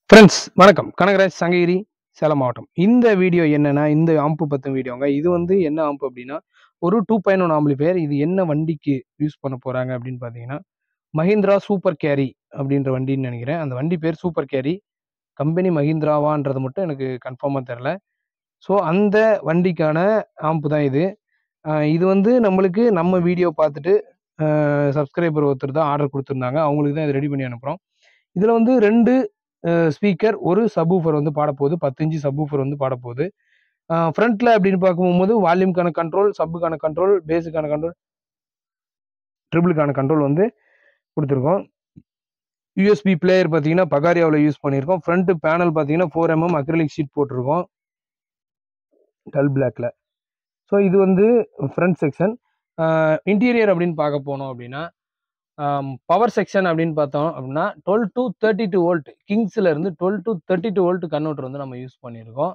friends வணக்கம் கனகராஜ் சங்ககிரி சேலம் மாவட்டம் இந்த வீடியோ என்னன்னா இந்த ஆம்பு பற்றின வீடியோங்க இது வந்து என்ன ஆம்பு அப்படின்னா ஒரு டூ பாயிண்ட் ஒன் ஆம்பிளிஃபையர் இது என்ன வண்டிக்கு யூஸ் பண்ண போகிறாங்க அப்படின்னு பார்த்தீங்கன்னா மஹிந்திரா சூப்பர் கேரி அப்படின்ற வண்டின்னு நினைக்கிறேன் அந்த வண்டி பேர் சூப்பர் கேரி கம்பெனி மஹிந்திராவான்றது மட்டும் எனக்கு கன்ஃபார்மாக தெரில ஸோ அந்த வண்டிக்கான ஆம்பு தான் இது ஆஹ் இது வந்து நம்மளுக்கு நம்ம வீடியோ பார்த்துட்டு சப்ஸ்கிரைபர் ஒருத்தர் தான் ஆர்டர் கொடுத்துருந்தாங்க அவங்களுக்கு தான் இது ரெடி பண்ணி அனுப்புகிறோம் இதில் வந்து ரெண்டு ஸ்பீக்கர் ஒரு சப்வூஃபர் வந்து பாடப்போகுது பத்து இன்ச்சு சப்வூஃபர் வந்து பாடப்போகுது ஃப்ரண்ட்டில் அப்படின்னு பார்க்கும்போது வால்யூம்க்கான கண்ட்ரோல் சப்புக்கான கண்ட்ரோல் பேஸுக்கான கண்ட்ரோல் ட்ரிபிளுக்கான கண்ட்ரோல் வந்து கொடுத்துருக்கோம் யூஎஸ்பி பிளேயர் பார்த்தீங்கன்னா பகாரியாவில் யூஸ் பண்ணியிருக்கோம் ஃப்ரண்ட் பேனல் பார்த்தீங்கன்னா ஃபோர் எம்எம் அக்ரலிக் ஷீட் போட்டிருக்கோம் டல் பிளாக்ல ஸோ இது வந்து ஃப்ரண்ட் செக்ஷன் இன்டீரியர் அப்படின்னு பார்க்க போனோம் அப்படின்னா பவர் செக்ஷன் அப்படின்னு பார்த்தோம் அப்படின்னா twelve to thirty two volt கிங்ஸ்ல இருந்து twelve to thirty two volt converter வந்து நம்ம யூஸ் பண்ணியிருக்கோம்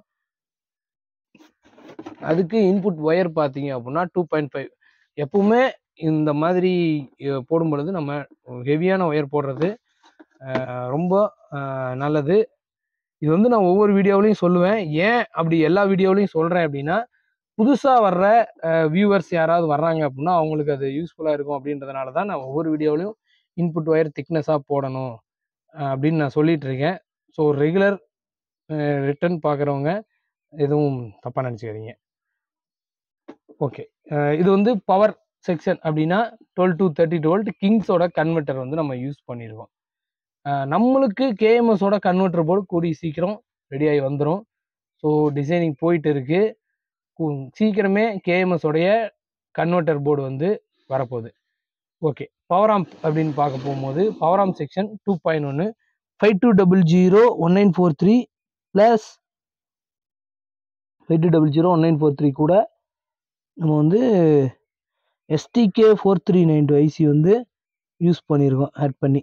அதுக்கு இன்புட் ஒயர் பார்த்தீங்க அப்படின்னா டூ பாயிண்ட் ஃபைவ் எப்பவுமே இந்த மாதிரி அஹ், போடும் பொழுது நம்ம ஹெவியான ஒயர் போடுறது அஹ், ரொம்ப அஹ், நல்லது இது வந்து நான் ஒவ்வொரு வீடியோவிலையும் சொல்லுவேன் ஏன் அப்படி எல்லா வீடியோவிலையும் சொல்கிறேன் அப்படின்னா புதுசாக வர்ற வியூவர்ஸ் யாராவது வர்றாங்க அப்படின்னா அவங்களுக்கு அது யூஸ்ஃபுல்லாக இருக்கும் அப்படின்றதுனால தான் நான் ஒவ்வொரு வீடியோவிலையும் இன்புட் ஒயர் திக்னஸாக போடணும் அஹ் அப்படின்னு நான் சொல்லிட்டு இருக்கேன் ஸோ ரெகுலர் ரிட்டர்ன் பார்க்குறவங்க எதுவும் தப்பாக நினச்சிக்காதீங்க ஓகே இது வந்து பவர் செக்ஷன் அப்படின்னா டுவெல் டு தேர்ட்டி டுவெல்ட் கிங்ஸோட கன்வெர்ட்டர் வந்து நம்ம யூஸ் பண்ணியிருக்கோம் அஹ் நம்மளுக்கு கேஎம்எஸோட கன்வெர்ட்டர் போர்டு கூடிய சீக்கிரம் ரெடியாகி வந்துடும் ஸோ டிசைனிங் போயிட்டு இருக்கு கு- சீக்கிரமே கேஎம்எஸ் உடைய கன்வெர்ட்டர் போர்டு வந்து வரப்போகுது ஓகே பவர் ஆம்ப் அப்படின்னு பார்க்க போகும்போது power amp section two point ஒன்று five two double zero one nine four three plus five two double zero one nine four three கூட நம்ம வந்து STK four three nine two IC வந்து use பண்ணியிருக்கோம் add பண்ணி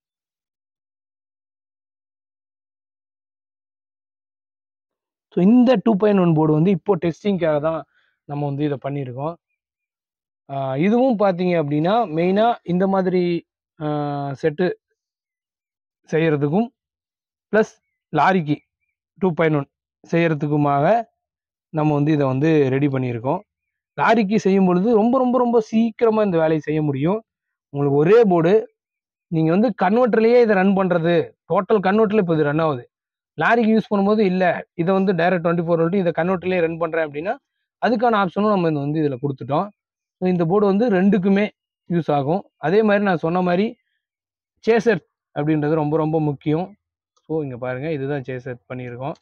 ஸோ இந்த two point one board வந்து இப்போ டெஸ்டிங்காக தான் நம்ம வந்து இதை பண்ணியிருக்கோம் ஆஹ் இதுவும் பார்த்தீங்க அப்படின்னா மெயினாக இந்த மாதிரி செட்டு செய்கிறதுக்கும் ப்ளஸ் லாரிக்கு டூ பாயிண்ட் ஒன் செய்கிறதுக்குமாக நம்ம வந்து இதை வந்து ரெடி பண்ணியிருக்கோம் லாரிக்கு செய்யும் பொழுது ரொம்ப ரொம்ப ரொம்ப சீக்கிரமாக இந்த வேலையை செய்ய முடியும் உங்களுக்கு ஒரே போர்டு நீங்கள் வந்து கன்வெர்ட்டர்லேயே இதை ரன் பண்ணுறது டோட்டல் கன்வெர்ட்டரில் இப்போ இது ரன் ஆகுது லாரிக்கு யூஸ் பண்ணும்போது இல்லை இதை வந்து டைரக்ட் டுவெண்ட்டி ஃபோர் வோல்ட் இதை கன்வெர்ட்டர்லேயே ரன் பண்ணுறேன் அப்படின்னா அதுக்கான ஆப்ஷனும் நம்ம இது வந்து இதில் கொடுத்துட்டோம் ஸோ இந்த போர்டு வந்து ரெண்டுக்குமே யூஸ் ஆகும் அதே மாதிரி நான் சொன்ன மாதிரி சேசர் அப்படின்றது ரொம்ப ரொம்ப முக்கியம் ஸோ இங்கே பாருங்கள் இதுதான் சேசர் பண்ணியிருக்கோம்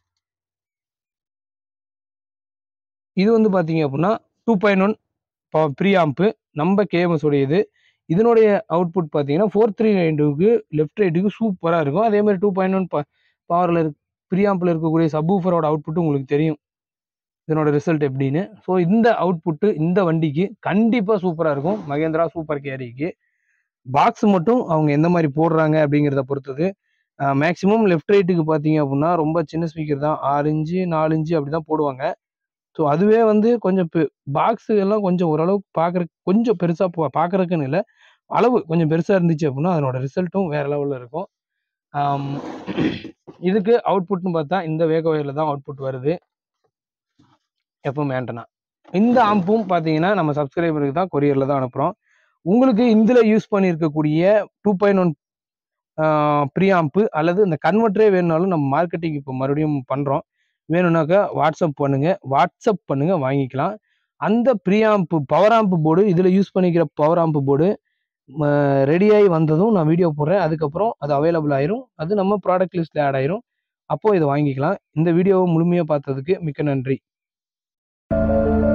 இது வந்து பார்த்தீங்க அப்படின்னா two point one pre amp நம்ம கேஎம்எஸ் உடையது இதனுடைய அவுட்புட் பார்த்தீங்கன்னா ஃபோர் த்ரீ நைன்டுக்கு லெஃப்ட் ரைட்டுக்கு சூப்பராக இருக்கும் அதே மாதிரி டூ பாயிண்ட் ஒன் பவரில் இருக்கு ப்ரீ ஆம்பில் இருக்கக்கூடிய சப்வூஃபரோட அவுட்புட் உங்களுக்கு தெரியும் இதனோட ரிசல்ட் எப்படின்னு ஸோ இந்த அவுட்புட்டு இந்த வண்டிக்கு கண்டிப்பாக சூப்பராக இருக்கும் மகேந்திரா சூப்பர் கேரிக்கு பாக்ஸ் மட்டும் அவங்க எந்த மாதிரி போடுறாங்க அப்படிங்கிறத பொறுத்தது மேக்ஸிமம் லெஃப்ட் ரைட்டுக்கு பார்த்தீங்க அப்படின்னா ரொம்ப சின்ன ஸ்பீக்கர் தான் ஆறு இன்ச்சு நாலு இன்ச்சு அப்படி தான் போடுவாங்க ஸோ அதுவே வந்து கொஞ்சம் பாக்ஸு எல்லாம் கொஞ்சம் ஓரளவுக்கு பார்க்குறக்கு கொஞ்சம் பெருசாக பார்க்குறக்குன்னு இல்லை அளவு கொஞ்சம் பெருசாக இருந்துச்சு அப்படின்னா அதனோட ரிசல்ட்டும் வேறு லெவலில் இருக்கும் ஆம், இதுக்கு அவுட்புட்னு பார்த்தா இந்த வேக வயரில் தான் அவுட்புட் வருது எப்பவும் ஆண்டனா இந்த ஆம்பும் பார்த்தீங்கன்னா நம்ம சப்ஸ்கிரைபருக்கு தான் கொரியரில் தான் அனுப்புகிறோம் உங்களுக்கு இதில் யூஸ் பண்ணியிருக்கக்கூடிய two point one pre amp அல்லது இந்த கன்வெர்ட்டரே வேணும்னாலும் நம்ம மார்க்கெட்டிங் இப்போ மறுபடியும் பண்ணுறோம் வேணும்னாக்கா வாட்ஸ்அப் பண்ணுங்கள் வாட்ஸ்அப் பண்ணுங்கள் வாங்கிக்கலாம் அந்த pre amp power amp board இதில் யூஸ் பண்ணிக்கிற பவர் ஆம்பு போர்டு ரெடியாகி வந்ததும் நான் வீடியோ போடுறேன் அதுக்கப்புறம் அது அவைலபிள் ஆயிரும் அது நம்ம ப்ராடக்ட் லிஸ்ட்டில் ஆட் ஆயிரும் அப்போது இதை வாங்கிக்கலாம் இந்த வீடியோவை முழுமையாக பார்த்ததுக்கு மிக்க நன்றி